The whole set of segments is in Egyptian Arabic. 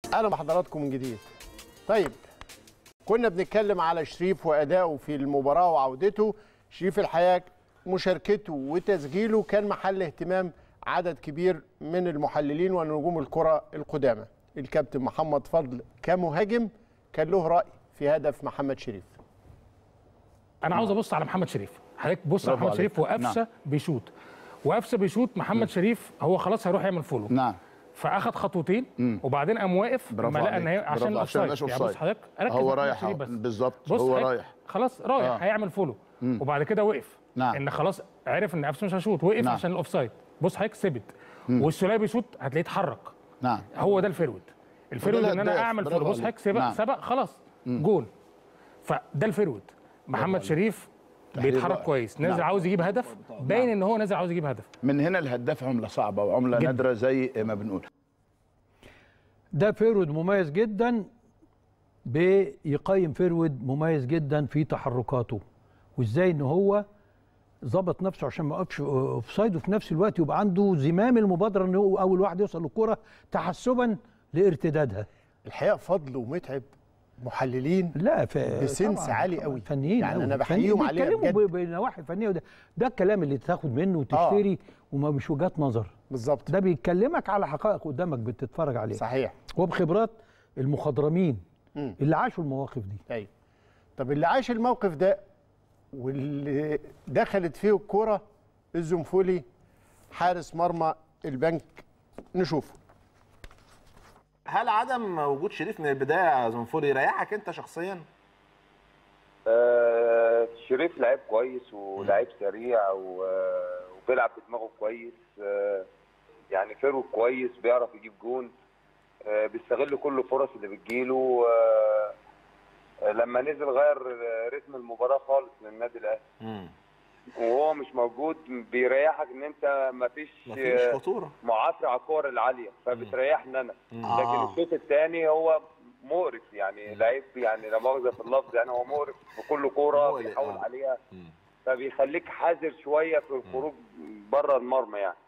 اهلا بحضراتكم من جديد طيب كنا بنتكلم على شريف وادائه في المباراه وعودته شريف الحياه مشاركته وتسجيله كان محل اهتمام عدد كبير من المحللين ونجوم الكره القدامى الكابتن محمد فضل كمهاجم كان له راي في هدف محمد شريف انا عاوز ابص على محمد شريف حضرتك بص على برافو محمد شريف عليك. وقفشه بيشوط وقفشه بيشوط محمد شريف هو خلاص هيروح يعمل فولو نعم فاخد خطوتين وبعدين قام واقف برافو لما لقى ان هي عليك. عشان برافو، عشان الاوفسايد مبقاش يعني بص أوفسايد. حضرتك ركز هو على رايح محمد شريف بس بالظبط بص هو حضرتك رايح خلاص رايح آه. هيعمل فولو وبعد كده وقف نعم. ان خلاص عرف ان قفشه مش هيشوط وقف نعم. عشان الاوفسايد بص حضرتك ثبت والسوليه بيشوط هتلاقيه اتحرك نعم هو ده الفيرود الفيرود وده ان انا الهداف. اعمل برافو فولو بص عليك. حضرتك سبق نعم. سبق خلاص جون فده الفيرود محمد شريف بيتحرك رائع. كويس نازل نعم. عاوز يجيب هدف باين ان هو نازل عاوز يجيب هدف من هنا الهداف عمله صعبه وعمله جدا. نادره زي ما بنقول ده فيرود مميز جدا بيقيم فيرود مميز جدا في تحركاته وازاي ان هو ظبط نفسه عشان ما يقفش اوف سايد وفي نفس الوقت يبقى عنده زمام المبادره ان هو اول واحد يوصل للكره تحسبا لارتدادها الحقيقه فضل ومتعب محللين لا في بسنس طبعاً، عالي طبعاً قوي. فنيين يعني أوي. أنا فنيين بحييهم عليها بيتكلموا بجد. ب- بنواحي فنيه وده ده الكلام اللي تاخد منه وتشتري وما مش وجهات نظر بالظبط ده بيكلمك على حقائق قدامك بتتفرج عليها صحيح وبخبرات المخضرمين مم. اللي عاشوا المواقف دي ايوه طب اللي عاش الموقف ده واللي دخلت فيه الكرة الزنفولي حارس مرمى البنك نشوفه هل عدم وجود شريف من البدايه يا زنفوري يريحك انت شخصيا؟ آه، شريف لعيب كويس ولعيب سريع و- وبيلعب بدماغه كويس آه، يعني فيرو كويس بيعرف يجيب جون آه، بيستغل كل الفرص اللي بتجيله آه، آه، لما نزل غير رتم المباراه خالص للنادي الاهلي وهو مش موجود بيريحك ان انت مفيش مفيش آه، خطوره معافر على الكور العاليه فبتريحني انا آه. لكن الشوط الثاني هو مقرف يعني لعيب يعني لا مؤاخذه في اللفظ يعني هو مقرف في كل كوره مقلق، بيحاول آه. عليها مم. فبيخليك حذر شويه في الخروج بره المرمى يعني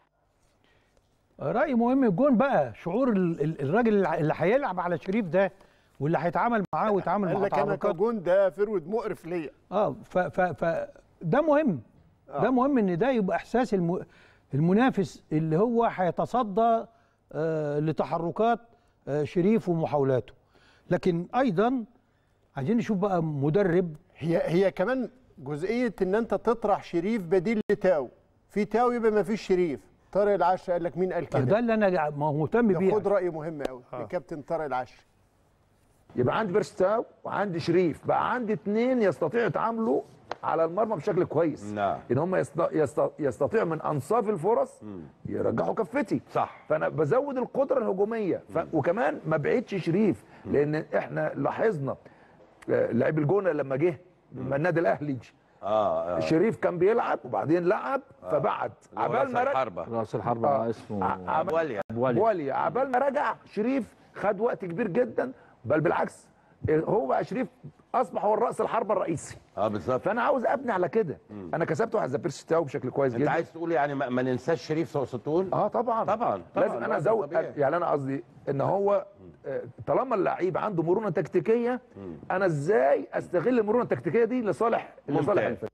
رأي مهم الجون بقى شعور ال- ال- الراجل اللي ع- اللي هيلعب على شريف ده واللي هيتعامل معاه ويتعامل قال مع لك انا تحركاته كجون ده فرود مقرف ليا اه ف ف ف ده مهم ده مهم ان ده يبقى احساس الم... المنافس اللي هو هيتصدى آه لتحركات آه شريف ومحاولاته لكن ايضا عايزين نشوف بقى مدرب هي هي كمان جزئيه ان انت تطرح شريف بديل لتاو في تاو يبقى ما فيش شريف طارق العشر قال لك مين قال ده كده اللي انا ما هو مهتم بيه خد راي مهم قوي الكابتن طارق العشر يبقى عندي بيرستاو وعندي شريف بقى عندي اثنين يستطيعوا يتعاملوا على المرمى بشكل كويس نعم. ان هم يست... يست... يستطيعوا من انصاف الفرص يرجعوا كفتي صح. فانا بزود القدره الهجوميه ف... وكمان ما بعدش شريف لان احنا لاحظنا آه، لاعب الجونه لما جه لما النادي الاهلي اه اه شريف كان بيلعب وبعدين لعب فبعد عبال ما رجع الحربة راس الحربة آه. اسمه ع- عبال وليا بوالي بواليا عبال ما رجع شريف خد وقت كبير جدا بل بالعكس هو بقى شريف اصبح هو الراس الحربه الرئيسي اه بالظبط فانا عاوز ابني على كده انا كسبت واحد زي بيرسي تاو بشكل كويس انت جدا عايز تقول يعني ما, ما ننساش شريف تقصد تقول اه طبعا طبعا لازم طبعاً، انا ده ازود طبيعي. يعني انا قصدي ان هو آه، طالما اللعيب عنده مرونه تكتيكيه انا ازاي استغل المرونه التكتيكيه دي لصالح لصالح ممتاز. الفريق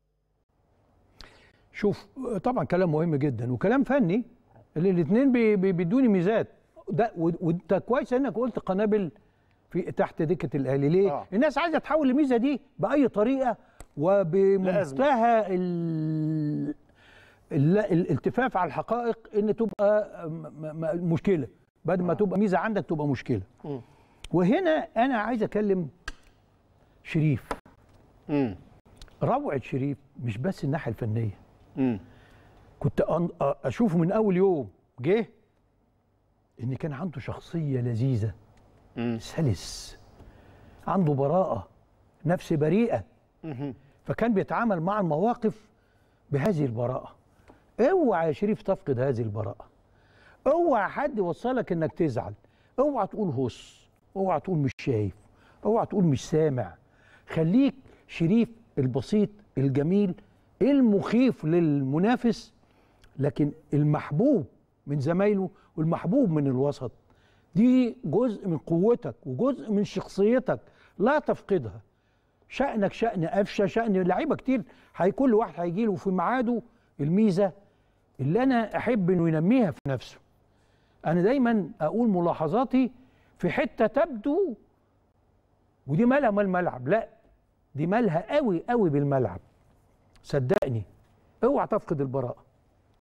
شوف طبعا كلام مهم جدا وكلام فني اللي الاثنين بيدوني ميزات ده و- وانت كويس انك قلت قنابل في تحت دكه الاهلي ليه؟ آه. آه. الناس عايزه تحول الميزه دي باي طريقه وبمنتهى ال... ال- الالتفاف على الحقائق ان تبقى م- م- مشكله بدل ما تبقى ميزه عندك تبقى مشكله مم. وهنا انا عايز اكلم شريف امم روعه شريف مش بس الناحيه الفنيه امم كنت أن- أ- اشوفه من اول يوم جه ان كان عنده شخصيه لذيذه سلس عنده براءه نفس بريئه فكان بيتعامل مع المواقف بهذه البراءه اوعى يا شريف تفقد هذه البراءه اوعى حد يوصلك انك تزعل اوعى تقول هص اوعى تقول مش شايف اوعى تقول مش سامع خليك شريف البسيط الجميل المخيف للمنافس لكن المحبوب من زمايله والمحبوب من الوسط دي جزء من قوتك وجزء من شخصيتك لا تفقدها شأنك شأن قفشه شأن لعيبه كتير هي كل واحد هيجي له في ميعاده الميزه اللي انا احب انه ينميها في نفسه انا دايما اقول ملاحظاتي في حته تبدو ودي مالها مال الملعب لا دي مالها قوي قوي بالملعب صدقني اوعى تفقد البراءه